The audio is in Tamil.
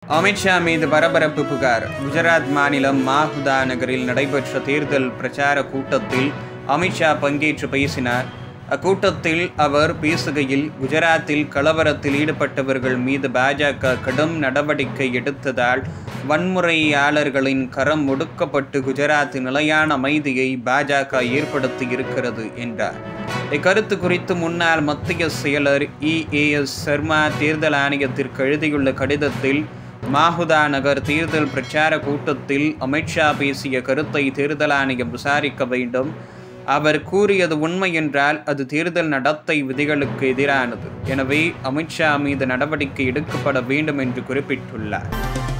அமித்ஷா மீது பரபரப்பு புகார் குஜராத் மாநிலம் மாஹுதா நகரில் நடைபெற்ற தேர்தல் பிரச்சார கூட்டத்தில் அமித்ஷா பங்கேற்று பேசினார் அக்கூட்டத்தில் அவர் பேசுகையில் குஜராத்தில் கலவரத்தில் ஈடுபட்டவர்கள் மீது பாஜக கடும் நடவடிக்கை எடுத்ததால் வன்முறையாளர்களின் கரம் ஒடுக்கப்பட்டு குஜராத் நிலையான அமைதியை பாஜக ஏற்படுத்தி இருக்கிறது என்றார் இக்கருத்து குறித்து முன்னாள் மத்திய செயலர் இ ஏ எஸ் சர்மா தேர்தல் ஆணையத்திற்கு எழுதியுள்ள கடிதத்தில் மாஹுதா நகர் தேர்தல் பிரச்சார கூட்டத்தில் அமித்ஷா பேசிய கருத்தை தேர்தல் ஆணையம் விசாரிக்க வேண்டும் அவர் கூறியது உண்மை என்றால் அது தேர்தல் நடத்தை விதிகளுக்கு எதிரானது எனவே அமித்ஷா மீது நடவடிக்கை எடுக்கப்பட வேண்டும் என்று குறிப்பிட்டுள்ளார்